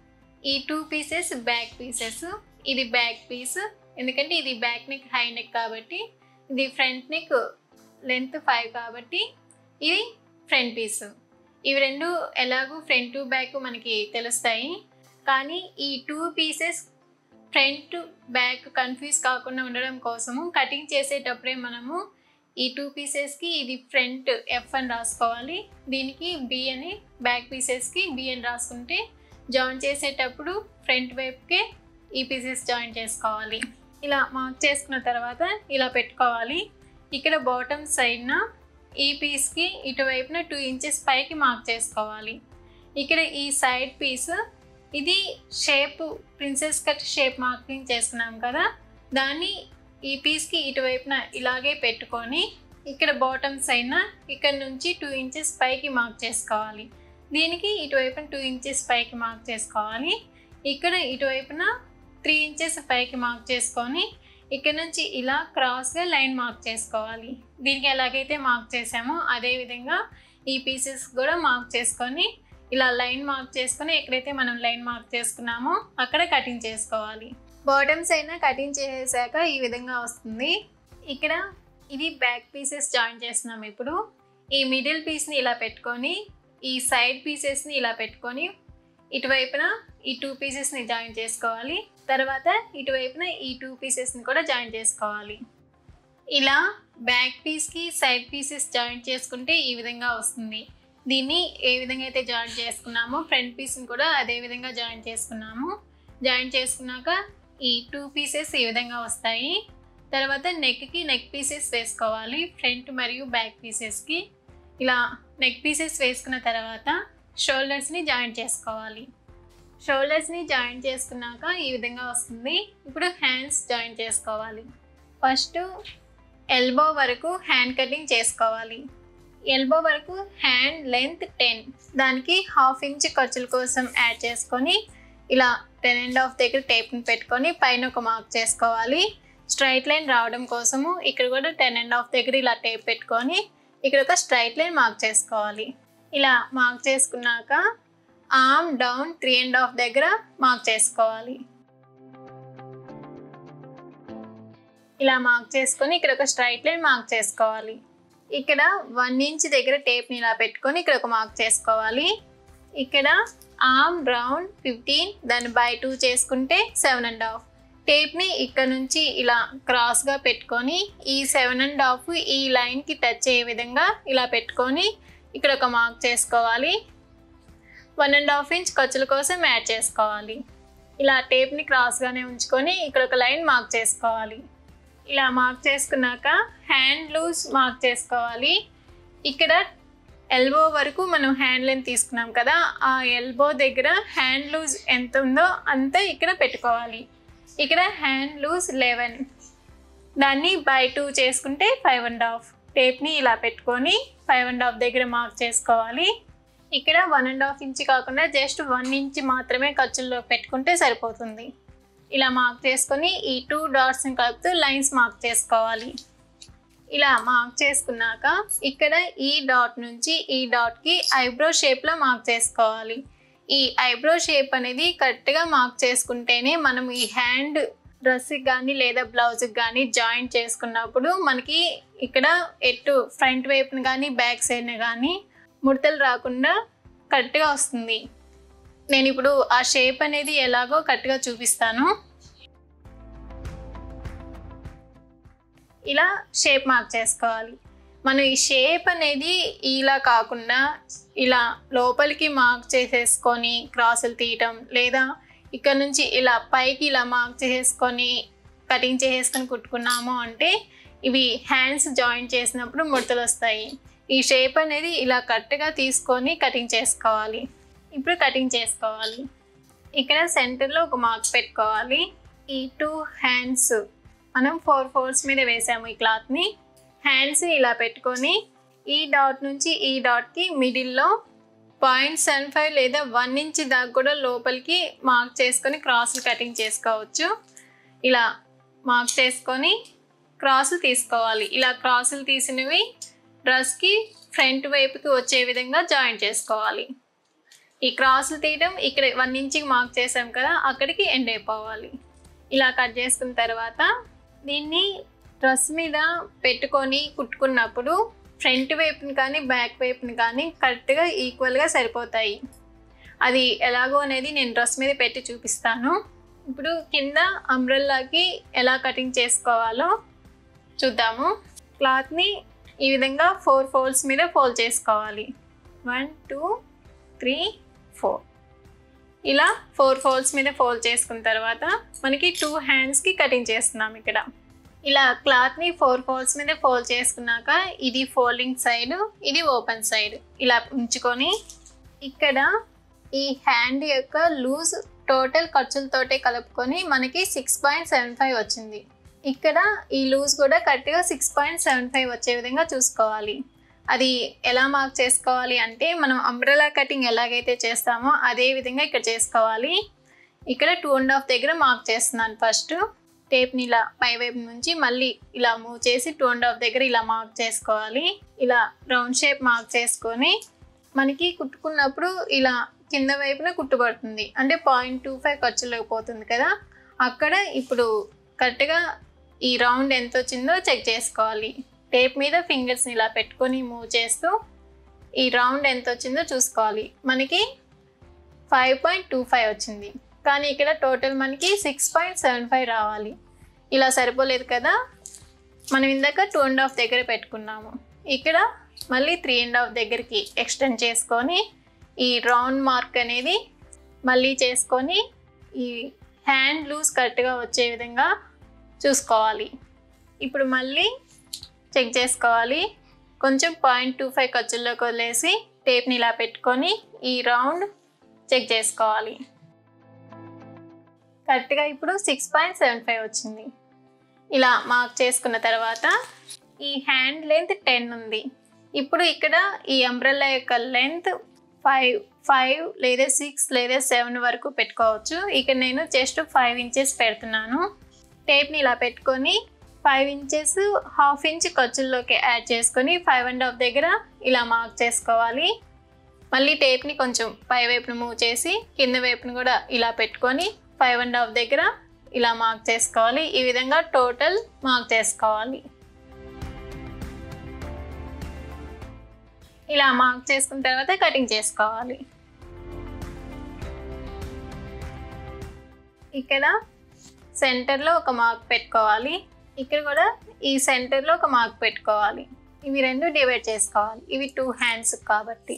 ఈ టూ పీసెస్ బ్యాక్ పీసెస్ ఇది బ్యాక్ పీస్ ఎందుకంటే ఇది బ్యాక్ నెక్ హై నెక్ కాబట్టి ఇది ఫ్రంట్ నెక్ లెంత్ ఫైవ్ కాబట్టి ఇది ఫ్రంట్ పీస్ ఇవి రెండు ఎలాగూ ఫ్రంట్ టు బ్యాక్ మనకి తెలుస్తాయి కానీ ఈ two pieces front back confuse కాకుండా ఉండడం కోసము కటింగ్ చేసేటప్పుడే మనము ఈ టూ పీసెస్కి ఇది ఫ్రంట్ ఎఫ్ అని రాసుకోవాలి దీనికి బి అని బ్యాక్ పీసెస్కి బి అని రాసుకుంటే జాయిన్ చేసేటప్పుడు ఫ్రంట్ వైపుకే ఈ పీసెస్ జాయిన్ చేసుకోవాలి ఇలా మార్క్ చేసుకున్న తర్వాత ఇలా పెట్టుకోవాలి ఇక్కడ బాటమ్ సైడ్న ఈ పీస్కి ఇటువైపున టూ ఇంచెస్ పైకి మార్క్ చేసుకోవాలి ఇక్కడ ఈ సైడ్ పీస్ ఇది shape princess cut shape marking చేసుకున్నాం కదా దాన్ని ఈ పీస్కి ఇటువైపున ఇలాగే పెట్టుకొని ఇక్కడ బాటమ్ సైడ్న ఇక్కడ నుంచి టూ ఇంచెస్ పైకి మార్క్ చేసుకోవాలి దీనికి ఇటువైపున టూ ఇంచెస్ పైకి మార్క్ చేసుకోవాలి ఇక్కడ ఇటువైపున త్రీ ఇంచెస్ పైకి మార్క్ చేసుకొని ఇక్కడ నుంచి ఇలా క్రాస్గా లైన్ మార్క్ చేసుకోవాలి దీనికి ఎలాగైతే మార్క్ చేసామో అదే విధంగా ఈ పీసెస్ కూడా మార్క్ చేసుకొని ఇలా లైన్ మార్క్ చేసుకొని ఎక్కడైతే మనం లైన్ మార్క్ చేసుకున్నామో అక్కడ కటింగ్ చేసుకోవాలి బాటమ్స్ అయినా కటింగ్ చేసాక ఈ విధంగా వస్తుంది ఇక్కడ ఇది బ్యాక్ పీసెస్ జాయిన్ చేస్తున్నాం ఇప్పుడు ఈ మిడిల్ పీస్ని ఇలా పెట్టుకొని ఈ సైడ్ పీసెస్ని ఇలా పెట్టుకొని ఇటువైపున ఈ టూ పీసెస్ని జాయిన్ చేసుకోవాలి తర్వాత ఇటువైపున ఈ టూ పీసెస్ని కూడా జాయిన్ చేసుకోవాలి ఇలా బ్యాక్ పీస్కి సైడ్ పీసెస్ జాయిన్ చేసుకుంటే ఈ విధంగా వస్తుంది దీన్ని ఏ విధంగా అయితే జాయిన్ చేసుకున్నామో ఫ్రంట్ పీస్ని కూడా అదే విధంగా జాయిన్ చేసుకున్నాము జాయిన్ చేసుకున్నాక ఈ టూ పీసెస్ ఈ విధంగా వస్తాయి తర్వాత నెక్కి నెక్ పీసెస్ వేసుకోవాలి ఫ్రంట్ మరియు బ్యాక్ పీసెస్కి ఇలా నెక్ పీసెస్ వేసుకున్న తర్వాత షోల్డర్స్ని జాయిన్ చేసుకోవాలి షోల్డర్స్ని జాయిన్ చేసుకున్నాక ఈ విధంగా వస్తుంది ఇప్పుడు హ్యాండ్స్ జాయిన్ చేసుకోవాలి ఫస్ట్ ఎల్బో వరకు హ్యాండ్ కటింగ్ చేసుకోవాలి ఎల్బో వరకు హ్యాండ్ లెంత్ టెన్ దానికి హాఫ్ ఇంచ్ ఖర్చుల కోసం యాడ్ చేసుకొని ఇలా టెన్ అండ్ హాఫ్ దగ్గర టేప్ని పెట్టుకొని పైన ఒక మార్క్ చేసుకోవాలి స్ట్రైట్ లైన్ రావడం కోసము ఇక్కడ కూడా టెన్ అండ్ హాఫ్ దగ్గర ఇలా టేప్ పెట్టుకొని ఇక్కడ ఒక స్ట్రైట్ లైన్ మార్క్ చేసుకోవాలి ఇలా మార్క్ చేసుకున్నాక arm down three and half దగ్గర మార్క్ చేసుకోవాలి ఇలా మార్క్ చేసుకొని ఇక్కడ ఒక స్ట్రైట్ లైన్ మార్క్ చేసుకోవాలి ఇక్కడ వన్ ఇంచ్ దగ్గర టేప్ని ఇలా పెట్టుకొని ఇక్కడ ఒక మార్క్ చేసుకోవాలి ఇక్కడ ఆర్మ్ రౌండ్ ఫిఫ్టీన్ దాన్ని బై టూ చేసుకుంటే సెవెన్ అండ్ హాఫ్ టేప్ని ఇక్కడ నుంచి ఇలా క్రాస్గా పెట్టుకొని ఈ సెవెన్ అండ్ హాఫ్ ఈ లైన్కి టచ్ అయ్యే విధంగా ఇలా పెట్టుకొని ఇక్కడ ఒక మార్క్ చేసుకోవాలి వన్ అండ్ హాఫ్ ఇంచ్ ఖర్చుల కోసం యాడ్ చేసుకోవాలి ఇలా టేప్ని క్రాస్గానే ఉంచుకొని ఇక్కడ ఒక లైన్ మార్క్ చేసుకోవాలి ఇలా మార్క్ చేసుకున్నాక హ్యాండ్ లూజ్ మార్క్ చేసుకోవాలి ఇక్కడ ఎల్బో వరకు మనం హ్యాండ్ లెంత్ తీసుకున్నాం కదా ఆ ఎల్బో దగ్గర హ్యాండ్ లూజ్ ఎంత ఉందో అంతా ఇక్కడ పెట్టుకోవాలి ఇక్కడ హ్యాండ్ లూజ్ లెవెన్ దాన్ని బై టూ చేసుకుంటే ఫైవ్ అండ్ హాఫ్ టేప్ని ఇలా పెట్టుకొని ఫైవ్ అండ్ హాఫ్ దగ్గర మార్క్ చేసుకోవాలి ఇక్కడ వన్ అండ్ హాఫ్ ఇంచ్ కాకుండా జస్ట్ వన్ ఇంచ్ మాత్రమే ఖర్చుల్లో పెట్టుకుంటే సరిపోతుంది ఇలా మార్క్ చేసుకొని ఈ టూ డాట్స్ని కలుపుతూ లైన్స్ మార్క్ చేసుకోవాలి ఇలా మార్క్ చేసుకున్నాక ఇక్కడ ఈ డాట్ నుంచి ఈ డాట్కి ఐబ్రో షేప్లో మార్క్ చేసుకోవాలి ఈ ఐబ్రో షేప్ అనేది కరెక్ట్గా మార్క్ చేసుకుంటేనే మనం ఈ హ్యాండ్ డ్రెస్కి కానీ లేదా బ్లౌజ్కి కానీ జాయింట్ చేసుకున్నప్పుడు మనకి ఇక్కడ ఎటు ఫ్రంట్ వైపుని కానీ బ్యాక్ సైడ్ని కానీ ముడతలు రాకుండా కరెక్ట్గా వస్తుంది నేను ఇప్పుడు ఆ షేప్ అనేది ఎలాగో కరెక్ట్గా చూపిస్తాను ఇలా షేప్ మార్క్ చేసుకోవాలి మనం ఈ షేప్ అనేది ఇలా కాకుండా ఇలా లోపలికి మార్క్ చేసేసుకొని క్రాసులు తీయటం లేదా ఇక్కడ నుంచి ఇలా పైకి ఇలా మార్క్ చేసేసుకొని కటింగ్ చేసేసుకొని కుట్టుకున్నాము అంటే ఇవి హ్యాండ్స్ జాయింట్ చేసినప్పుడు ముడతలు వస్తాయి ఈ షేప్ అనేది ఇలా కరెక్ట్గా తీసుకొని కటింగ్ చేసుకోవాలి ఇప్పుడు కటింగ్ చేసుకోవాలి ఇక్కడ సెంటర్లో ఒక మార్క్ పెట్టుకోవాలి ఈ టూ హ్యాండ్స్ మనం ఫోర్ ఫోర్స్ మీద వేసాము ఈ క్లాత్ని హ్యాండ్స్ ఇలా పెట్టుకొని ఈ డాట్ నుంచి ఈ డాట్కి మిడిల్లో పాయింట్ సెవెన్ ఫైవ్ లేదా వన్ ఇంచ్ దాకా కూడా లోపలికి మార్క్ చేసుకొని క్రాసులు కటింగ్ చేసుకోవచ్చు ఇలా మార్క్ చేసుకొని క్రాసులు తీసుకోవాలి ఇలా క్రాసులు తీసినవి డ్రెస్కి ఫ్రంట్ వైపుకి వచ్చే విధంగా జాయిన్ చేసుకోవాలి ఈ క్రాసులు తీయడం ఇక్కడ వన్ ఇంచ్కి మార్క్ చేసాం కదా అక్కడికి ఎండ్ అయిపోవాలి ఇలా కట్ చేసుకున్న తర్వాత దీన్ని డ్రెస్ మీద పెట్టుకొని కుట్టుకున్నప్పుడు ఫ్రంట్ వైపుని కానీ బ్యాక్ వైపుని కానీ కరెక్ట్గా ఈక్వల్గా సరిపోతాయి అది ఎలాగో అనేది నేను డ్రెస్ మీద పెట్టి చూపిస్తాను ఇప్పుడు కింద అంబ్రెల్లాకి ఎలా కటింగ్ చేసుకోవాలో చూద్దాము క్లాత్ని ఈ విధంగా ఫోర్ ఫోల్డ్స్ మీద ఫోల్డ్ చేసుకోవాలి వన్ టూ త్రీ ఫోర్ ఇలా ఫోర్ ఫోల్డ్స్ మీద ఫోల్డ్ చేసుకున్న తర్వాత మనకి టూ హ్యాండ్స్కి కటింగ్ చేస్తున్నాం ఇక్కడ ఇలా క్లాత్ని ఫోర్ ఫోల్డ్స్ మీద ఫోల్డ్ చేసుకున్నాక ఇది ఫోల్డింగ్ సైడ్ ఇది ఓపెన్ సైడ్ ఇలా ఉంచుకొని ఇక్కడ ఈ హ్యాండ్ యొక్క లూజ్ టోటల్ ఖర్చులతోటే కలుపుకొని మనకి సిక్స్ పాయింట్ సెవెన్ ఫైవ్ వచ్చింది ఇక్కడ ఈ లూజ్ కూడా కరెక్ట్గా సిక్స్ పాయింట్ సెవెన్ ఫైవ్ వచ్చే విధంగా చూసుకోవాలి అది ఎలా మార్క్ చేసుకోవాలి అంటే మనం అంబ్రెలా కటింగ్ ఎలాగైతే చేస్తామో అదే విధంగా ఇక్కడ చేసుకోవాలి ఇక్కడ టూ అండ్ హాఫ్ దగ్గర మార్క్ చేస్తున్నాను ఫస్ట్ టేప్ని ఇలా పై వైపు నుంచి మళ్ళీ ఇలా మూవ్ చేసి టూ అండ్ హాఫ్ దగ్గర ఇలా మార్క్ చేసుకోవాలి ఇలా రౌండ్ షేప్ మార్క్ చేసుకొని మనకి కుట్టుకున్నప్పుడు ఇలా కింద వైపున కుట్టుబడుతుంది అంటే పాయింట్ టూ ఫైవ్ ఖర్చులోకి పోతుంది కదా అక్కడ ఇప్పుడు కరెక్ట్గా ఈ రౌండ్ ఎంత వచ్చిందో చెక్ చేసుకోవాలి టేప్ మీద ఫింగర్స్ని ఇలా పెట్టుకొని మూవ్ చేస్తూ ఈ రౌండ్ ఎంత వచ్చిందో చూసుకోవాలి మనకి ఫైవ్ పాయింట్ టూ ఫైవ్ వచ్చింది కానీ ఇక్కడ టోటల్ మనకి సిక్స్ పాయింట్ సెవెన్ ఫైవ్ రావాలి ఇలా సరిపోలేదు కదా మనం ఇందాక టూ అండ్ హాఫ్ దగ్గర పెట్టుకున్నాము ఇక్కడ మళ్ళీ త్రీ అండ్ హాఫ్ దగ్గరికి ఎక్స్టెండ్ చేసుకొని ఈ రౌండ్ మార్క్ అనేది మళ్ళీ చేసుకొని ఈ హ్యాండ్ లూజ్ కరెక్ట్గా వచ్చే విధంగా చూసుకోవాలి ఇప్పుడు మళ్ళీ చెక్ చేసుకోవాలి కొంచెం పాయింట్ టూ ఫైవ్ ఖర్చుల్లోకి వదిలేసి టేప్ని ఇలా పెట్టుకొని ఈ రౌండ్ చెక్ చేసుకోవాలి కరెక్ట్గా ఇప్పుడు సిక్స్ పాయింట్ సెవెన్ ఫైవ్ వచ్చింది ఇలా మార్క్ చేసుకున్న తర్వాత ఈ హ్యాండ్ లెంత్ టెన్ ఉంది ఇప్పుడు ఇక్కడ ఈ అంబ్రెల్లా యొక్క లెంత్ ఫైవ్ ఫైవ్ లేదా సిక్స్ లేదా సెవెన్ వరకు పెట్టుకోవచ్చు ఇక్కడ నేను జస్ట్ ఫైవ్ ఇంచెస్ పెడుతున్నాను టేప్ని ఇలా పెట్టుకొని ఫైవ్ ఇంచెస్ హాఫ్ ఇంచ్ ఖర్చుల్లోకి యాడ్ చేసుకొని ఫైవ్ అండ్ హాఫ్ దగ్గర ఇలా మార్క్ చేసుకోవాలి మళ్ళీ టేప్ని కొంచెం పై వైపును మూవ్ చేసి కింద వైపును కూడా ఇలా పెట్టుకొని ఫైవ్ అండ్ హాఫ్ దగ్గర ఇలా మార్క్ చేసుకోవాలి ఈ విధంగా టోటల్ మార్క్ చేసుకోవాలి ఇలా మార్క్ చేసుకున్న తర్వాత కటింగ్ చేసుకోవాలి ఇక్కడ సెంటర్లో ఒక మార్క్ పెట్టుకోవాలి ఇక్కడ కూడా ఈ సెంటర్లో ఒక మార్క్ పెట్టుకోవాలి ఇవి రెండు డివైడ్ చేసుకోవాలి ఇవి టూ హ్యాండ్స్ కాబట్టి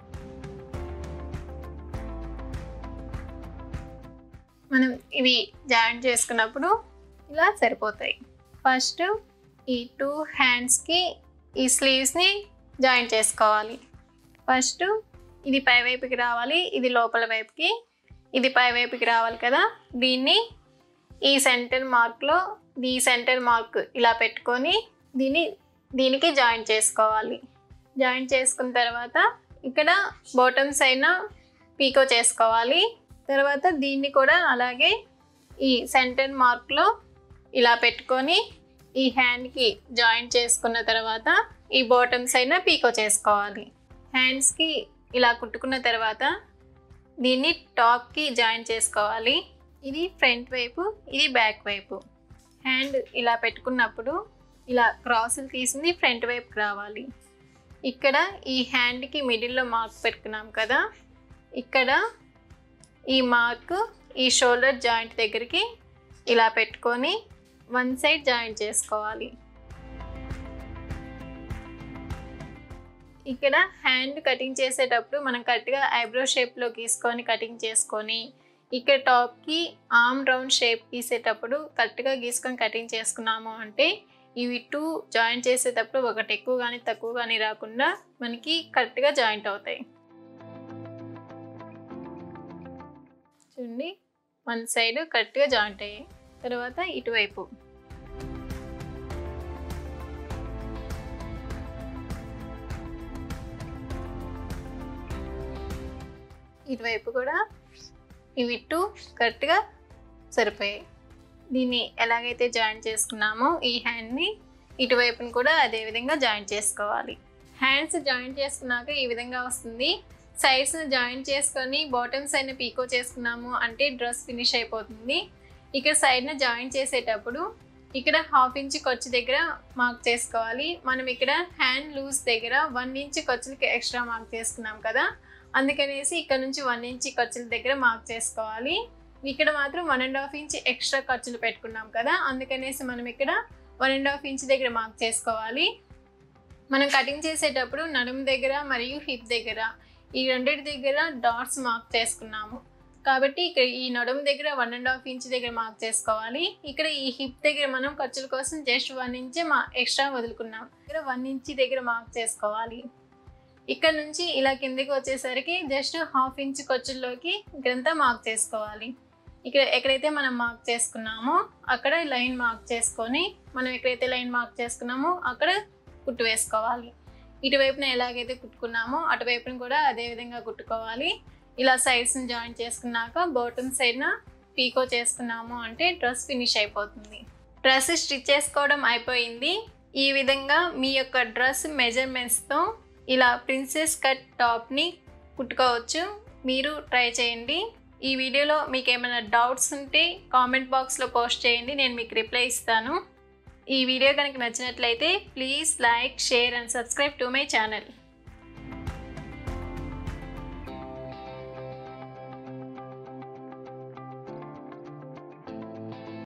మనం ఇవి జాయింట్ చేసుకున్నప్పుడు ఇలా సరిపోతాయి ఫస్ట్ ఈ టూ హ్యాండ్స్కి ఈ స్లీవ్స్ని జాయిన్ చేసుకోవాలి ఫస్ట్ ఇది పై వైపుకి రావాలి ఇది లోపల వైపుకి ఇది పై వైపుకి రావాలి కదా దీన్ని ఈ సెంటర్ మార్క్లో ఈ సెంటర్ మార్క్ ఇలా పెట్టుకొని దీన్ని దీనికి జాయిన్ చేసుకోవాలి జాయిన్ చేసుకున్న తర్వాత ఇక్కడ బాటమ్స్ అయినా పీకో చేసుకోవాలి తర్వాత దీన్ని కూడా అలాగే ఈ సెంటర్ మార్క్లో ఇలా పెట్టుకొని ఈ హ్యాండ్కి జాయిన్ చేసుకున్న తర్వాత ఈ బాటమ్స్ అయినా పీకో చేసుకోవాలి హ్యాండ్స్కి ఇలా కుట్టుకున్న తర్వాత దీన్ని టాప్కి జాయిన్ చేసుకోవాలి ఇది ఫ్రంట్ వైపు ఇది బ్యాక్ వైపు హ్యాండ్ ఇలా పెట్టుకున్నప్పుడు ఇలా క్రాసులు తీసింది ఫ్రంట్ వైపుకి రావాలి ఇక్కడ ఈ హ్యాండ్కి మిడిల్లో మార్క్ పెట్టుకున్నాం కదా ఇక్కడ ఈ మార్క్ ఈ షోల్డర్ జాయింట్ దగ్గరికి ఇలా పెట్టుకొని వన్ సైడ్ జాయింట్ చేసుకోవాలి ఇక్కడ హ్యాండ్ కటింగ్ చేసేటప్పుడు మనం కరెక్ట్గా ఐబ్రో షేప్లో గీసుకొని కటింగ్ చేసుకొని ఇక్కడ టాప్కి ఆర్మ్ రౌండ్ షేప్ గీసేటప్పుడు కరెక్ట్గా గీసుకొని కటింగ్ చేసుకున్నాము అంటే ఇవి టూ జాయింట్ చేసేటప్పుడు ఒకటి ఎక్కువ కానీ తక్కువ కానీ రాకుండా మనకి కరెక్ట్గా జాయింట్ అవుతాయి చూడండి వన్ సైడ్ కరెక్ట్గా జాయింట్ అయ్యాయి తర్వాత ఇటువైపు ఇటువైపు కూడా ఇవి టూ కరెక్ట్గా సరిపోయాయి దీన్ని ఎలాగైతే జాయిన్ చేసుకున్నామో ఈ హ్యాండ్ని ఇటువైపుని కూడా అదే విధంగా జాయిన్ చేసుకోవాలి హ్యాండ్స్ జాయిన్ చేసుకున్నాక ఈ విధంగా వస్తుంది సైడ్స్ జాయిన్ చేసుకొని బాటమ్స్ అయిన పీకో చేసుకున్నాము అంటే డ్రెస్ ఫినిష్ అయిపోతుంది ఇక్కడ సైడ్న జాయిన్ చేసేటప్పుడు ఇక్కడ హాఫ్ ఇంచ్ ఖర్చు దగ్గర మార్క్ చేసుకోవాలి మనం ఇక్కడ హ్యాండ్ లూజ్ దగ్గర వన్ ఇంచ్ ఖర్చులకి ఎక్స్ట్రా మార్క్ చేసుకున్నాం కదా అందుకనేసి ఇక్కడ నుంచి వన్ ఇంచ్ ఖర్చుల దగ్గర మార్క్ చేసుకోవాలి ఇక్కడ మాత్రం one and half inch extra ఖర్చులు పెట్టుకున్నాం కదా అందుకనేసి మనం ఇక్కడ వన్ అండ్ హాఫ్ ఇంచ్ దగ్గర మార్క్ చేసుకోవాలి మనం కటింగ్ చేసేటప్పుడు నడుము దగ్గర మరియు హిప్ దగ్గర ఈ రెండింటి దగ్గర డాట్స్ మార్క్ చేసుకున్నాము కాబట్టి ఇక్కడ ఈ నడుము దగ్గర వన్ అండ్ హాఫ్ ఇంచ్ దగ్గర మార్క్ చేసుకోవాలి ఇక్కడ ఈ హిప్ దగ్గర మనం ఖర్చుల కోసం జస్ట్ వన్ ఇంచ్ మా ఎక్స్ట్రా వదులుకున్నాం ఇక్కడ వన్ ఇంచ్ దగ్గర మార్క్ చేసుకోవాలి ఇక్కడ నుంచి ఇలా కిందకి వచ్చేసరికి జస్ట్ హాఫ్ ఇంచ్ ఖర్చుల్లోకి ఇక్కడంతా మార్క్ చేసుకోవాలి ఇక్కడ ఎక్కడైతే మనం మార్క్ చేసుకున్నామో అక్కడ లైన్ మార్క్ చేసుకొని మనం ఎక్కడైతే లైన్ మార్క్ చేసుకున్నామో అక్కడ కుట్టు వేసుకోవాలి ఇటువైపున ఎలాగైతే కుట్టుకున్నామో అటువైపున కూడా అదే విధంగా కుట్టుకోవాలి ఇలా సైడ్స్ని జాయిన్ చేసుకున్నాక బాటమ్ సైడ్న పీకో చేసుకున్నాము అంటే డ్రెస్ ఫినిష్ అయిపోతుంది డ్రెస్ స్టిచ్ చేసుకోవడం అయిపోయింది ఈ విధంగా మీ యొక్క డ్రెస్ మెజర్మెంట్స్తో ఇలా ప్రిన్సెస్ కట్ టాప్ని కుట్టుకోవచ్చు మీరు ట్రై చేయండి ఈ వీడియోలో మీకు ఏమైనా డౌట్స్ ఉంటే కామెంట్ బాక్స్లో పోస్ట్ చేయండి నేను మీకు రిప్లై ఇస్తాను ఈ వీడియో కనుక నచ్చినట్లయితే please like share and subscribe to my channel